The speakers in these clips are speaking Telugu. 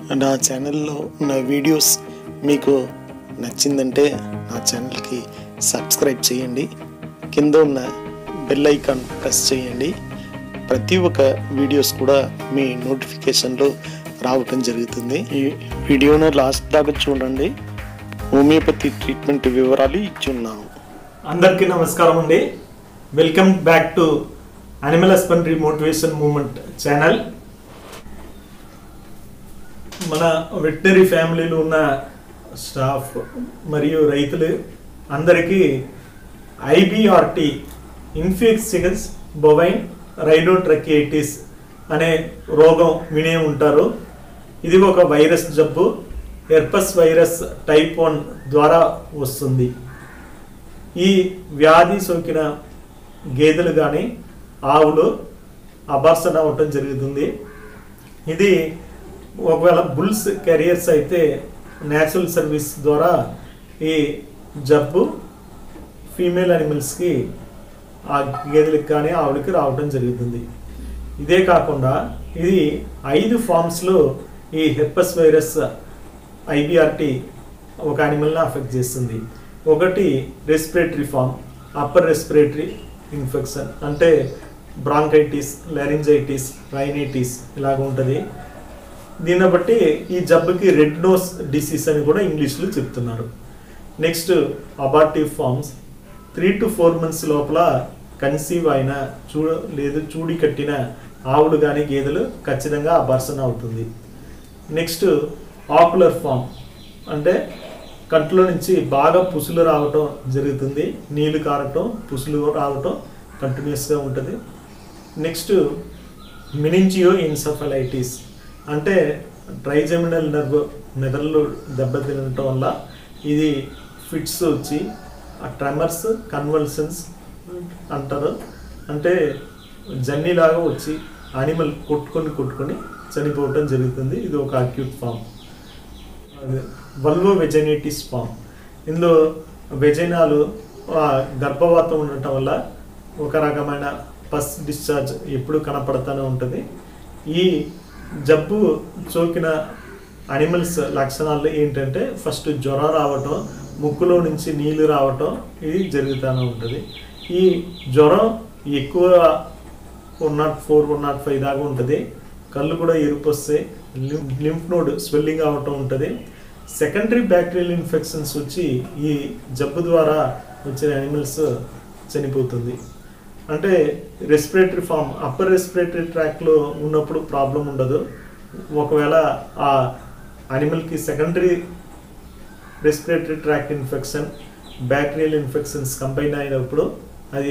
నా ఛానల్లో ఉన్న వీడియోస్ మీకు నచ్చిందంటే నా ఛానల్కి సబ్స్క్రైబ్ చేయండి కింద ఉన్న బెల్ ఐకాన్ ప్రెస్ చేయండి ప్రతి ఒక్క వీడియోస్ కూడా మీ నోటిఫికేషన్లో రావటం జరుగుతుంది ఈ వీడియోను లాస్ట్ దాకా చూడండి హోమియోపతి ట్రీట్మెంట్ వివరాలు ఇచ్చి ఉన్నాను అందరికీ నమస్కారం అండి welcome back to animal husbandry motivation movement channel మన వెటనరీ ఫ్యామిలీలో ఉన్న స్టాఫ్ మరియు రైతులు అందరికీ ఐబిఆర్టి ఇన్ఫెక్షన్స్ బొవైన్ రైడోట్రకియైటిస్ అనే రోగం వినే ఉంటారు ఇది ఒక వైరస్ జబ్బు ఎర్పస్ వైరస్ టైప్ వన్ ద్వారా వస్తుంది ఈ వ్యాధి సోకిన గేదెలు కానీ ఆవులు అబార్సన అవ్వటం జరుగుతుంది ఇది ఒకవేళ బుల్స్ కెరియర్స్ అయితే న్యాచురల్ సర్వీస్ ద్వారా ఈ జబ్బు ఫీమేల్ అనిమల్స్కి ఆ గేదెలకు కానీ ఆవులకి రావడం జరుగుతుంది ఇదే కాకుండా ఇది ఐదు ఫామ్స్లో ఈ హెర్పస్ వైరస్ ఐబిఆర్టీ ఒక యానిమల్ని అఫెక్ట్ చేస్తుంది ఒకటి respiratory form upper respiratory infection అంటే బ్రాంకైటిస్ లారింజైటిస్ రైనైటిస్ ఇలాగ ఉంటుంది దీన్ని బట్టి ఈ జబ్బుకి రెడ్ నోస్ డిసీజ్ అని కూడా ఇంగ్లీష్లో చెప్తున్నారు next abortive forms three to four months లోపల కన్సీవ్ అయిన చూ లేదు చూడి కట్టిన ఆవులు కానీ గేదెలు ఖచ్చితంగా అబార్సన్ అవుతుంది నెక్స్ట్ ఆకులర్ ఫామ్ అంటే కంట్లో నుంచి బాగా పుసులు రావటం జరుగుతుంది నీళ్లు కారటం పుసులు రావటం కంటిన్యూస్గా ఉంటుంది నెక్స్ట్ మినింజియో ఇన్సఫలైటిస్ అంటే ట్రైజెమినల్ నర్వ్ మెదళ్ళు దెబ్బతినటం వల్ల ఇది ఫిట్స్ వచ్చి ఆ ట్రెమర్స్ కన్వల్సన్స్ అంటారు అంటే జన్నీలాగా వచ్చి అనిమల్ కొట్టుకొని కొట్టుకొని చనిపోవటం జరుగుతుంది ఇది ఒక acute form vulvovaginitis form ఇందులో వెజైనాలు ఆ, గర్భవాతం ఉండటం వల్ల ఒక రకమైన పస్ డిశ్చార్జ్ ఎప్పుడు కనపడతానే ఉంటుంది ఈ జబ్బు సోకిన అనిమల్స్ లక్షణాలు ఏంటంటే ఫస్ట్ జ్వరం రావటం ముక్కులో నుంచి నీళ్లు రావటం ఇది జరుగుతూనే ఉంటుంది ఈ జ్వరం ఎక్కువ one nought four one nought five దాకా ఉంటుంది కళ్ళు కూడా ఎరుపు వస్తాయి లింఫ్ నోడ్ స్వెల్లింగ్ అవటం ఉంటుంది సెకండరీ బ్యాక్టీరియల్ ఇన్ఫెక్షన్స్ వచ్చి ఈ జబ్బు ద్వారా వచ్చిన యానిమల్స్ చనిపోతుంది అంటే రెస్పిరేటరీ ఫామ్ అప్పర్ రెస్పిరేటరీ ట్రాక్లో ఉన్నప్పుడు ప్రాబ్లం ఉండదు ఒకవేళ ఆ అనిమల్కి secondary respiratory tract infection bacterial infections combine అయినప్పుడు అది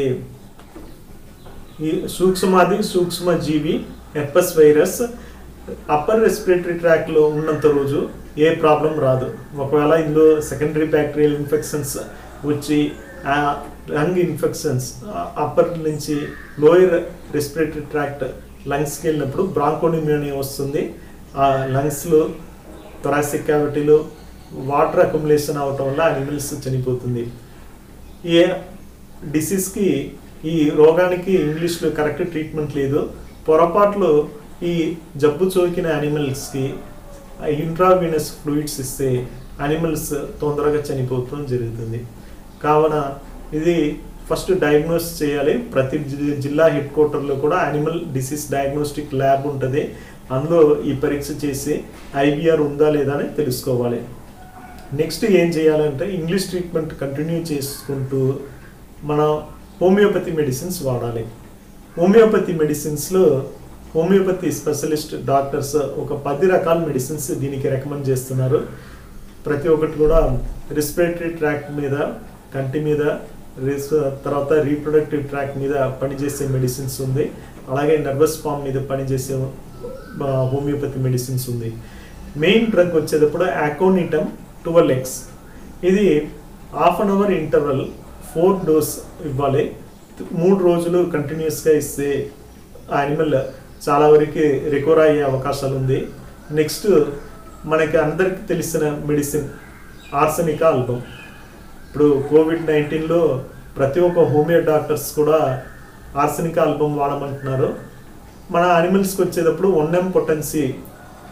ఈ సూక్ష్మాది సూక్ష్మ జీవి హెర్పస్ వైరస్ అప్పర్ రెస్పిరేటరీ ట్రాక్లో ఉన్నంత రోజు ఏ ప్రాబ్లం రాదు ఒకవేళ ఇందులో సెకండరీ బ్యాక్టీరియల్ ఇన్ఫెక్షన్స్ వచ్చి ఆ లంగ్ ఇన్ఫెక్షన్స్ అప్పర్ నుంచి లోయర్ రెస్పిరేటరీ ట్రాక్ట్ లంగ్స్కి వెళ్ళినప్పుడు బ్రాంకోనిమియోనియా వస్తుంది ఆ లంగ్స్లో థొరాసిక్ క్యావిటీలో వాటర్ అక్యుములేషన్ అవటం వల్ల అనిమల్స్ చనిపోతుంది ఈ డిసీజ్కి ఈ రోగానికి ఇంగ్లీష్లో కరెక్ట్ ట్రీట్మెంట్ లేదు పొరపాట్లు ఈ జబ్బు సోకిన యానిమల్స్కి ఇంట్రావీనస్ ఫ్లూయిడ్స్ ఇస్తే యానిమల్స్ తొందరగా చనిపోవడం జరుగుతుంది కావున ఇది ఫస్ట్ డయాగ్నోస్ చేయాలి ప్రతి జి- జిల్లా హెడ్ క్వార్టర్లో కూడా యానిమల్ డిసీజ్ డయాగ్నోస్టిక్ ల్యాబ్ ఉంటుంది అందులో ఈ పరీక్ష చేసి ఐబిఆర్ ఉందా లేదా అని తెలుసుకోవాలి నెక్స్ట్ ఏం చేయాలంటే ఇంగ్లీష్ ట్రీట్మెంట్ కంటిన్యూ చేసుకుంటూ మనం హోమియోపతి మెడిసిన్స్ వాడాలి హోమియోపతి మెడిసిన్స్లో హోమియోపతి స్పెషలిస్ట్ డాక్టర్స్ ఒక పది రకాల మెడిసిన్స్ దీనికి రికమెండ్ చేస్తున్నారు ప్రతి ఒక్కటి కూడా రెస్పిరేటరీ ట్రాక్ మీద కంటి మీద రిస్ తర్వాత రీప్రొడక్టివ్ ట్రాక్ మీద పనిచేసే మెడిసిన్స్ ఉంది అలాగే నర్వస్ ఫామ్ మీద పనిచేసే ఆ, హోమియోపతి మెడిసిన్స్ ఉంది మెయిన్ డ్రగ్ వచ్చేటప్పుడు అకోనిటమ్ ట్వెల్వ్ ఎక్స్ ఇది half an hour interval four dose ఇవ్వాలి మూడు రోజులు కంటిన్యూస్గా ఇస్తే ఆ యానిమల్ చాలా వరకు రికవర్ అయ్యే అవకాశాలు ఉంది నెక్స్ట్ మనకి అందరికీ తెలిసిన మెడిసిన్ ఆర్సనిక ఆల్బమ్ ఇప్పుడు కోవిడ్ నైన్టీన్లో ప్రతి ఒక్క హోమియో డాక్టర్స్ కూడా ఆర్సనిక ఆల్బమ్ వాడమంటున్నారు మన అనిమల్స్కి వచ్చేటప్పుడు one M potency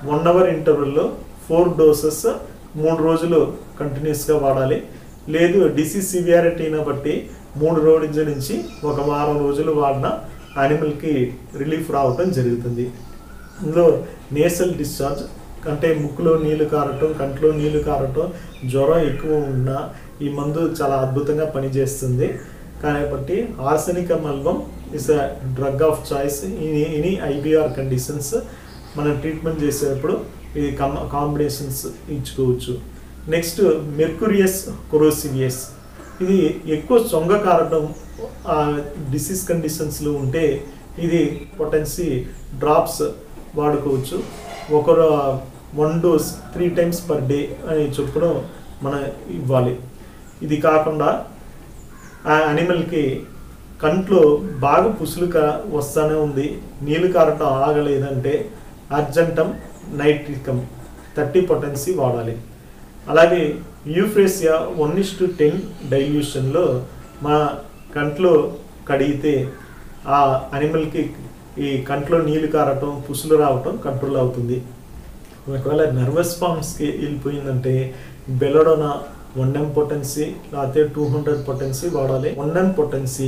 one hour ఇంటర్వెల్లో ఫోర్ డోసెస్ మూడు రోజులు కంటిన్యూస్గా వాడాలి లేదు డిసీజ్ సివియారిటీని బట్టి మూడు రోజుల నుంచి ఒక వారం రోజులు వాడిన యానిమల్కి రిలీఫ్ రావటం జరుగుతుంది ఇందులో నేసల్ డిశ్చార్జ్ అంటే ముక్కులో నీళ్లు కారటం కంట్లో నీళ్లు కారటం జ్వరం ఎక్కువ ఉన్నా ఈ మందు చాలా అద్భుతంగా పనిచేస్తుంది కాబట్టి arsenicum album is a drug of choice in any IBR conditions మనం ట్రీట్మెంట్ చేసేటప్పుడు ఇది కం కాంబినేషన్స్ ఇచ్చుకోవచ్చు నెక్స్ట్ మెర్కురియస్ కొరోసివియస్ ఇది ఎక్కువ సొంగ కారటం డిసీజ్ కండిషన్స్లో ఉంటే ఇది పొటెన్సీ డ్రాప్స్ వాడుకోవచ్చు ఒకరు one dose three times per day అని చొప్పున మనం ఇవ్వాలి ఇది కాకుండా ఆ యానిమల్కి కంట్లో బాగా పుసులుక వస్తానే ఉంది నీళ్ళు కారటం ఆగలేదంటే అర్జెంటం నైట్రికం థర్టీ పొటెన్సీ వాడాలి అలాగే euphrasia one is to ten డైల్యూషన్లో మా కంట్లో కడిగితే ఆ అనిమల్కి ఈ కంట్లో నీళ్లు కారటం పుసులు రావటం కంట్రోల్ అవుతుంది ఒకవేళ నర్వస్ ఫామ్స్కి వెళ్ళిపోయిందంటే బెలడోనా వన్ ఎం పొటెన్సీ లేకపోతే టూ హండ్రెడ్ పొటెన్సీ వాడాలి one M potency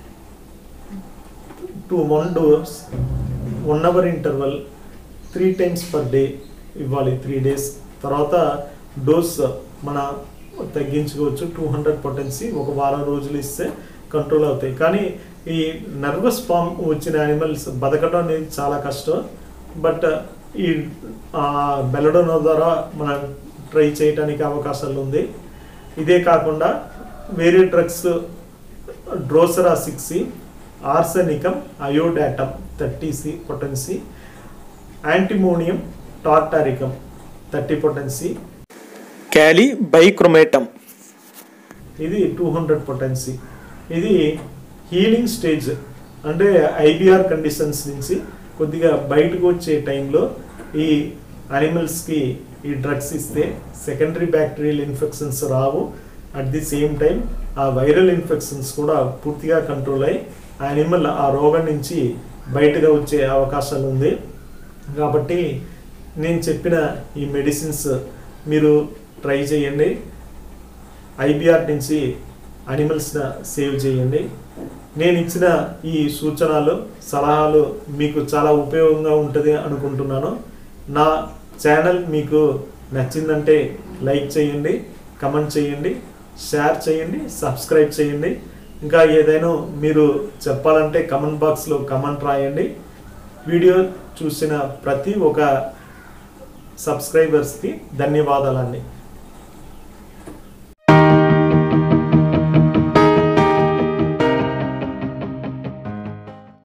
to one dose one hour interval three times per day ఇవ్వాలి త్రీ డేస్ తర్వాత డోస్ మన తగ్గించుకోవచ్చు టూ హండ్రెడ్ పొటెన్సీ ఒక వారం రోజులు ఇస్తే కంట్రోల్ అవుతాయి కానీ ఈ నర్వస్ ఫామ్ వచ్చిన యానిమల్స్ బతకడం అనేది చాలా కష్టం బట్ ఈ బెలడోనో ద్వారా మనం ట్రై చేయడానికి అవకాశాలు ఉంది ఇదే కాకుండా వేరే drugs drosera six arsenicum iodatum thirty C potency antimonium tartaricum thirty potency kali bichromatum ఇది టూ హండ్రెడ్ పొటెన్సీ ఇది హీలింగ్ స్టేజ్ అంటే ఐబిఆర్ కండిషన్స్ నుంచి కొద్దిగా బయటకు వచ్చే టైంలో ఈ అనిమల్స్కి ఈ డ్రగ్స్ ఇస్తే సెకండరీ బ్యాక్టీరియల్ ఇన్ఫెక్షన్స్ రావు అట్ ది సేమ్ టైం ఆ వైరల్ ఇన్ఫెక్షన్స్ కూడా పూర్తిగా కంట్రోల్ అయ్యి ఆ అనిమల్ ఆ రోగం నుంచి బయటగా వచ్చే అవకాశాలు ఉంది కాబట్టి నేను చెప్పిన ఈ మెడిసిన్స్ మీరు ట్రై చేయండి ఐబిఆర్ నుంచి అనిమల్స్ని సేవ్ చేయండి నేను ఇచ్చిన ఈ సూచనలు సలహాలు మీకు చాలా ఉపయోగంగా ఉంటుంది అనుకుంటున్నాను నా ఛానల్ మీకు నచ్చిందంటే లైక్ చేయండి కమెంట్ చేయండి షేర్ చేయండి సబ్స్క్రైబ్ చేయండి ఇంకా ఏదైనా మీరు చెప్పాలంటే కమెంట్ బాక్స్లో కమెంట్ రాయండి వీడియో చూసిన ప్రతి ఒక్క సబ్స్క్రైబర్స్కి ధన్యవాదాలండి